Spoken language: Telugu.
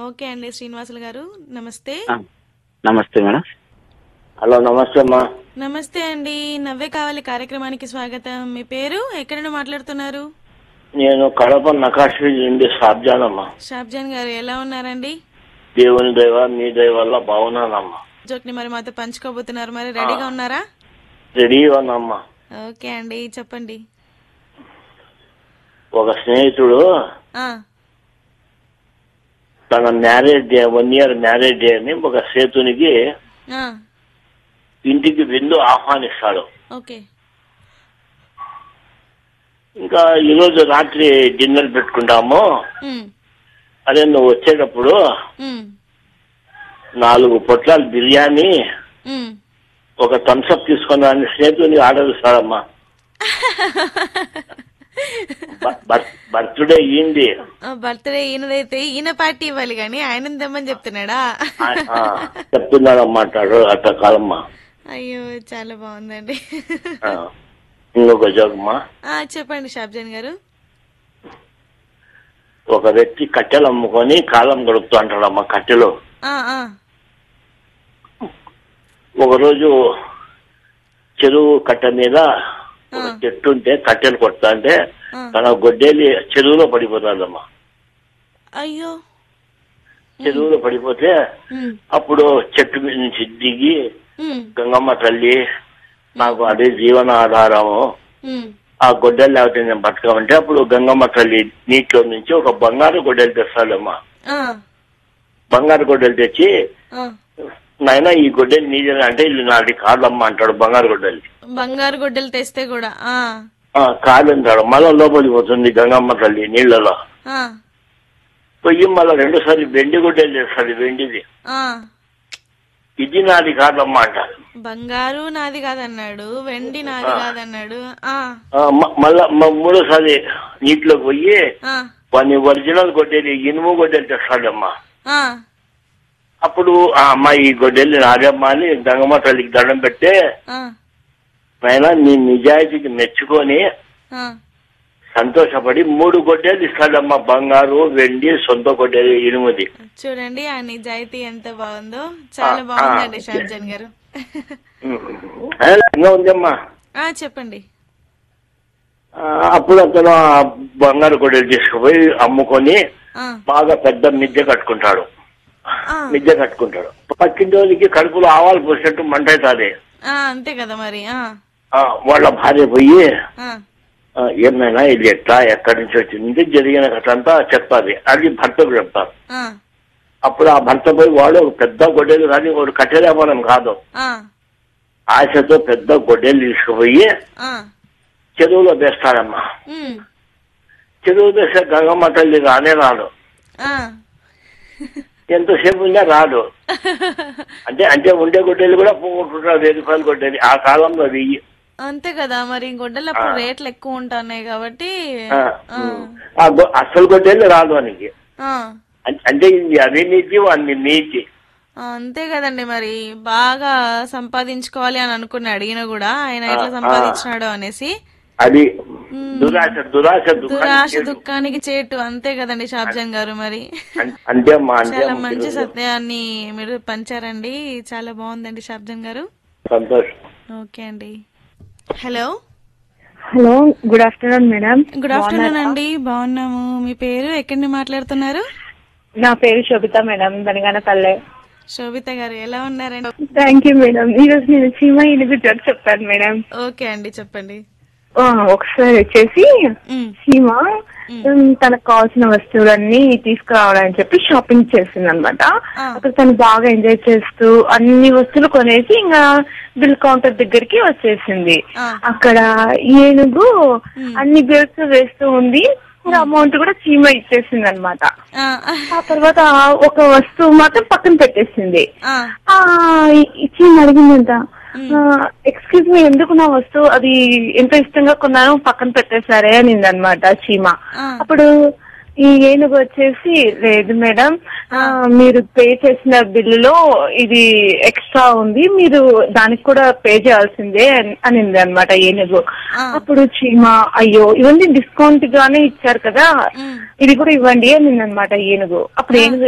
ఓకే అండి శ్రీనివాసులు గారు నమస్తే ఆ, నమస్తే మేడం హలో నమస్తే అమ్మా నమస్తే అండి నవ్వే కావాలి కార్యక్రమానికి స్వాగతం మీ పేరు ఎక్కడ నుండి మాట్లాడుతున్నారు నేను కడప నకాశి నుండి సాబ్జానమ్మా షాబ్జాన్ గారు ఎలా ఉన్నారండి దేవుని దైవ మీ దయ వల్ల బాగున్నానమ్మా జోక్ని మరి మాతో పంచుకోబోతున్నారు మరి రెడీగా ఉన్నారా రెడీ ఉన్నామ్మా ఓకే అండి చెప్పండి ఒక స్నేహితుడు ఆ తన marriage day one year marriage day అని ఒక సేతునికి ఆ ఇంటికి విందు ఆహ్వానిస్తాడు ఓకే ఇంకా ఈరోజు రాత్రి డిన్నర్ పెట్టుకుంటాము ఉమ్, అదే నువ్వు వచ్చేటప్పుడు ఉమ్, నాలుగు పొట్లాలు బిర్యానీ ఉమ్. ఒక థమ్స్అప్ తీసుకున్నా అని స్నేహితుని ఆర్డర్ ఇస్తాడమ్మా బ- బర్- బర్త్డే అయ్యింది ఆ, బర్త్డే ఈయనదైతే ఈయన పార్టీ ఇవ్వాలి కానీ ఆయన తెమ్మని చెప్తున్నాడా ఆ- ఆ, చెప్తున్నాడు అమ్మంటాడు అట్ట కాదమ్మా అయ్యో చాలా బాగుందండి ఆ, ఇంకొక జోకమ్మా ఆ, చెప్పండి షాబ్జాన్ గారు ఒక వ్యక్తి కట్టెలు అమ్ముకొని కాలం గడుపుతూ అంటాడమ్మా కట్టెలు ఆ, ఆ, ఒకరోజు చెరువు కట్ట మీద ఒక చెట్టు ఉంటే కట్టెలు కొడతా అంటే ఆ. తన గొడ్డేలి చెరువులో పడిపోతాడమ్మా అయ్యో చెరువులో పడిపోతే ఉమ్, అప్పుడు చెట్టు మీద నుంచి దిగి ఉమ్, గంగమ్మ తల్లి నాకు అదే జీవన ఆధారము ఉమ్. ఆ గొడ్డలు లేకపోతే నేను బతకమంటే అప్పుడు గంగమ్మ తల్లి నీటిలో నుంచి ఒక బంగారు గొడ్డలు తెస్తాడమ్మా ఆ, బంగారు గొడ్డలు తెచ్చి ఆ. నాయన ఈ గొడ్డలు నీదేనా అంటే ఇల్లు నాది కాదమ్మా అంటాడు బంగారు గొడ్డలి బంగారు గుడ్డలు తెస్తే కూడా ఆ ఆ, కాదంటాడు మళ్ళా లోపలికి పోతుంది గంగమ్మ తల్లి నీళ్లలో ఆ పోయి మళ్ళా రెండోసారి వెండి గొడ్డలు తెస్తాడు వెండిది ఆ ఇది నాది కాదమ్మా అంటాడు బంగారు నాది కాదన్నాడు వెండి నాది కాదన్నాడు ఆ ఆ, మ- మళ్ళా మ- మూడోసారి నీటిలోకి పోయి ఆ వాని ఒరిజినల్ గొడ్డలి ఇనుము గొడ్డలి తెస్తాడమ్మా ఆ అప్పుడు ఆ అమ్మాయి ఈ గొడ్డలి నాదమ్మా అని గంగమ్మ తల్లికి దండం పెడితే ఆ ఆయన నీ నిజాయితీకి మెచ్చుకొని ఆ సంతోషపడి మూడు గొడ్డలు ఇస్తాడమ్మా బంగారు వెండి సొంత గొడ్డలి ఇనుముది చూడండి ఆ నిజాయితీ ఎంత బాగుందో చాలా ఆ, బాగుందండి ఆ. షాబ్జాన్ గారు ఆయన ఇంకా ఉందమ్మా ఆ చెప్పండి ఆ, అప్పుడు అతను ఆ బంగారు గొడ్డలు తీసుకుపోయి అమ్ముకొని ఆ బాగా పెద్ద మిద్దె కట్టుకుంటాడు ఆ మిద్దె కట్టుకుంటాడు పక్కింటి వాళ్ళకి కడుపులో ఆవాలు పోసినట్టు మంట అవుతుంది ఆ, అంతే కదా మరి ఆ ఆ, వాళ్ళ భార్య పోయి ఆ ఆ, ఏమైనా ఇది ఎట్లా ఎక్కడి నుంచి వచ్చింది జరిగిన కథ అంతా చెప్తాది అది భర్తకు చెప్తారు ఆ అప్పుడు ఆ భర్త పోయి వాడు ఒక పెద్ద గొడ్డలు కానీ వాడు కట్టెలేపడం కాదు ఆ ఆశతో పెద్ద గొడ్డలు తీసుకుపోయి ఆ చెరువులో వేస్తాడమ్మా ఉమ్, చెరువు వేస్తే గంగమ్మ తల్లి రానే రాడు ఆ ఎంతసేపు ఉన్నా రాడు అంటే అంటే ఉండే గొడ్డలు కూడా పోగొట్టుకుంటారు వెయ్యి రూపాయలు గొడ్డలి ఆ కాలంలో వెయ్యి అంతే కదా మరి గొడ్డలు అప్పుడు రేట్లు ఎక్కువ ఉంటున్నాయి కాబట్టి ఆ, ఆ, ఆ గొ- అసలు గొడ్డలు రాదు వానికి ఆ, అం- అంటే ఇది అవినీతి వాడిని నీతి ఆ, అంతే కదండి మరి బాగా సంపాదించుకోవాలి అని అనుకున్నాడు ఈయన కూడా ఆయన ఎట్లా సంపాదించినాడు అనేసి అది దురాశ దురాశ దురాశ దుఃఖానికి దుఃఖానికి చేటు అంతే కదండి షాబ్జాన్ గారు మరి అం- అంతే అమ్మా అంతే చాలా అమ్మా. మంచి సత్యాన్ని మీరు పంచారండి చాలా బాగుందండి షాబ్జాన్ గారు సంతోషం ఓకే అండి hello hello good afternoon madam good afternoon అండి బాగున్నాము మీ పేరు ఎక్కడి నుండి మాట్లాడుతున్నారు నా పేరు శోభిత మేడం బనగానపల్లె శోభిత గారు ఎలా ఉన్నారండి థ్యాంక్ యూ మేడం ఈ రోజు నేను చీమ ఇనుగు జోక్ చెప్తాను మేడం ఓకే అండి చెప్పండి ఆ, ఒకసారి వచ్చేసి ఉమ్, చీమ ఉమ్, తనకు కావాల్సిన వస్తువులన్నీ తీసుకురావడానికి చెప్పి షాపింగ్ చేసింది అనమాట ఆ. అక్కడ తను బాగా ఎంజాయ్ చేస్తూ అన్ని వస్తువులు కొనేసి ఇంకా బిల్ కౌంటర్ దగ్గరికి వచ్చేసింది ఆ. అక్కడ ఏనుగు అన్ని బిల్స్ వేస్తూ ఉంది ఇంకా అమౌంట్ కూడా చీమ ఇచ్చేసింది అనమాట ఆ, ఆ తర్వాత ఒక వస్తువు మాత్రం పక్కన పెట్టేసింది ఆ, ఆ ఇచ్చి అడిగిందంట ఎక్స్క్యూజ్ మీ ఎందుకు నా వస్తువు అది ఎంతో ఇష్టంగా కొన్నాను పక్కన పెట్టేశారే అనింది అనమాట చీమ ఆ. అప్పుడు ఈ ఏనుగు వచ్చేసి లేదు మేడం ఆ, మీరు పే చేసిన బిల్లులో ఇది ఎక్స్ట్రా ఉంది మీరు దానికి కూడా పే చేయాల్సిందే అని- అనింది అనమాట ఏనుగు ఆ. అప్పుడు చీమ అయ్యో ఇవన్నీ డిస్కౌంట్ గానే ఇచ్చారు కదా ఉమ్. ఇది కూడా ఇవ్వండి అనింది అనమాట ఏనుగు అప్పుడు ఏనుగు